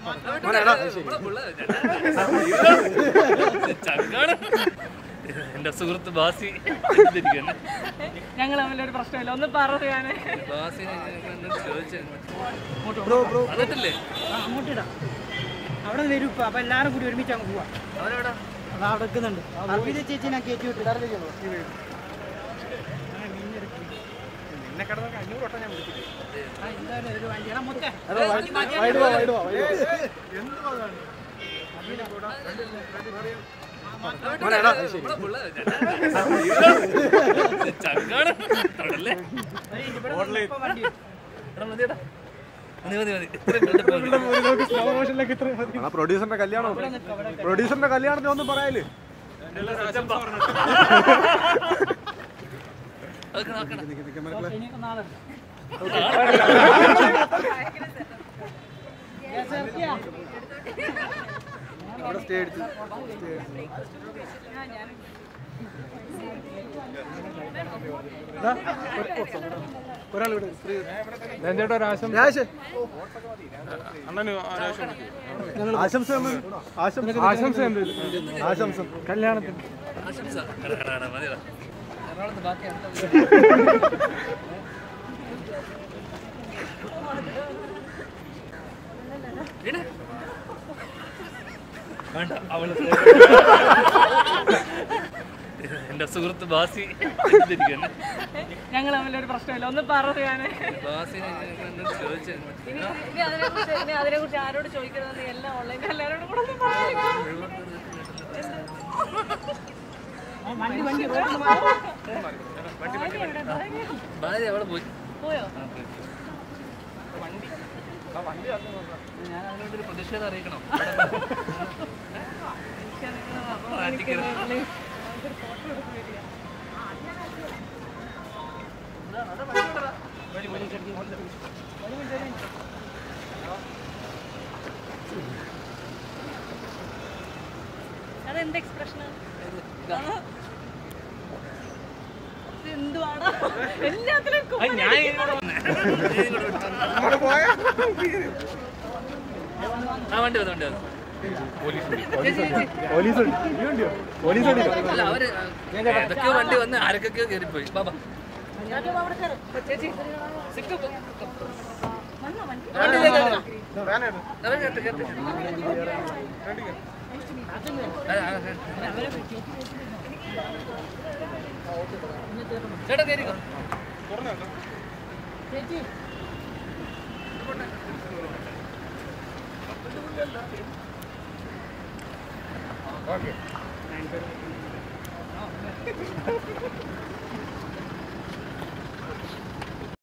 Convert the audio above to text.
ചങ്കാണ് എന്റെ സുഹൃത്ത് ബാസി എന്തിരിക്കുന്നെ? ഞങ്ങൾ തമ്മിലൊരു പ്രശ്നമില്ല ഒന്ന് പറയാന് ബാസിനെ ചോദിച്ചു അതിട്ടില്ലേ അങ്ങോട്ടിടാം അവിടെ വരും ഇപ്പൊ അപ്പൊ എല്ലാരും കൂടി ഒരുമിച്ച് അങ്ങ് പോവാ അവനെവിടാ അത് അവിടെ വെക്കുന്നുണ്ട് അർപ്പിത ചേച്ചി ഞാൻ കയറ്റി വിട്ടു നിന്നെ കിടന്നൊക്കെ അഞ്ഞൂറ് വട്ടം ഞാൻ വിളിച്ചിട്ട് ആ, എന്തായാലും ഒരു വണ്ടി എടാ, മുത്തേ. ചങ്കാണ് അവിടല്ലേ ഇവിടെ ഇപ്പൊ വണ്ടി വരും. എടാ, മതിയെടാ. മതി മതി മതി ഇത്രയും കണ്ടിട്ട് മതി. സ്ലോ മോഷനിലേക്ക് ഇത്ര പ്രൊഡ്യൂസറിന്റെ കല്യാണം പ്രൊഡ്യൂസറിന്റെ കല്യാണത്തിന് ഒന്നും പറയാല് അതൊക്കെ നോക്കണം ഇനിയൊക്കെ നാളെ ഉണ്ട്. അവിടെ സ്റ്റേ അടിച്ച് ഒരാൾ ഇവിടെ ചേട്ടാ ഒരു ആശംസ അണ്ണന് ആശംസ ആശംസ ആശംസ എന്ത് ആശംസ കല്യാണത്തിന് ആശംസ എടാ, എടാ, എടാ, മതിയെടാ. എറണാകുളത്ത് ബാക്കി അടുത്ത വീട്? വേണ്ട അവള് എന്റെ സുഹൃത്ത് ബാസി എന്തിരിക്കുന്നെ? ഞങ്ങൾ തമ്മിലൊരു പ്രശ്നമില്ല ഒന്ന് പറയാന് ബാസിനെ ചോദിച്ചു ഇനി ഇനി അതിനെക്കുറിച്ച് ഇനി അതിനെക്കുറിച്ച് ആരോട് ചോദിക്കണമെന്ന് എല്ലാം ഓൺലൈനിൽ എല്ലാവരോടും കൂടെ ഒന്ന് പറയാം. ആ, വണ്ടി വണ്ടി റോഡിൽ ഭാര്യ അവിടെ പോയി പോയോ ആ, പോയി. ഞാൻ അതിനോടൊരു പ്രതിഷേധം അറിയിക്കണം മാറ്റിക്കരുത്. അതെന്ത് എക്സ്പ്രഷൻ എന്തുവാണ് എല്ലാത്തിലും ആ, ഞാൻ ഇങ്ങോട്ട് വന്നേ. ഞാൻ ഇങ്ങോട്ട് വിട്ടു. ആ വണ്ടി വന്നു വണ്ടി വന്നു ചേച്ചി, ചേച്ചി. പോലീസ് വണ്ടിയോ പോലീസ് വണ്ടി അല്ല അവര് ഏതൊക്കെയോ വണ്ടി വന്ന് ആരൊക്കെയോ കയറിപ്പോയി ബാബാ ചേച്ചി സിക്ക് പോ. വണ്ടിയിലേക്ക് കേറ്. അവര് കേട്ട് കേട്ട് ആ, ആ, ആ. ചേട്ടാ കയറിക്കോ ഓക്കെ